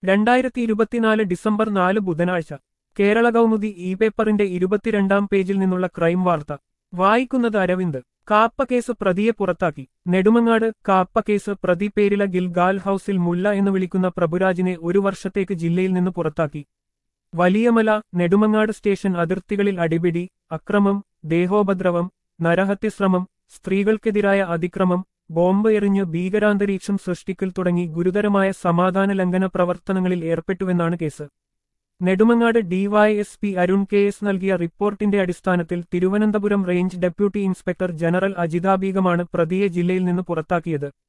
രണ്ടായിരത്തി ഇരുപത്തിനാല് ഡിസംബർ നാല് ബുധനാഴ്ച കേരള കൗമുദി ഇ പേപ്പറിന്റെ ഇരുപത്തിരണ്ടാം പേജിൽ നിന്നുള്ള ക്രൈം വാർത്ത വായിക്കുന്നത് അരവിന്ദ് കാപ്പ കേസ് പ്രതിയെ പുറത്താക്കി നെടുമങ്ങാട് കാപ്പ കേസ് പ്രതി പേരില ഗിൽഗാൽ ഹൌസിൽ മുല്ല എന്ന് വിളിക്കുന്ന പ്രഭുരാജിനെ ഒരു വർഷത്തേക്ക് ജില്ലയിൽ നിന്ന് പുറത്താക്കി വലിയമല നെടുമങ്ങാട് സ്റ്റേഷൻ അതിർത്തികളിൽ അടിപിടി അക്രമം ദേഹോപദ്രവം നരഹത്യശ്രമം സ്ത്രീകൾക്കെതിരായ അതിക്രമം ബോംബ് എറിഞ്ഞ് ഭീകരാന്തരീക്ഷം സൃഷ്ടിക്കൽ തുടങ്ങി ഗുരുതരമായ സമാധാന ലംഘന പ്രവർത്തനങ്ങളിൽ ഏർപ്പെട്ടുവെന്നാണ് case Nedumangad DYSP Arun K S നൽകിയ റിപ്പോർട്ടിന്റെ അടിസ്ഥാനത്തിൽ Thiruvananthapuram range deputy inspector general അജിതാബീഗമാണ് പ്രതിയെ ജില്ലയിൽ നിന്ന് പുറത്താക്കിയത്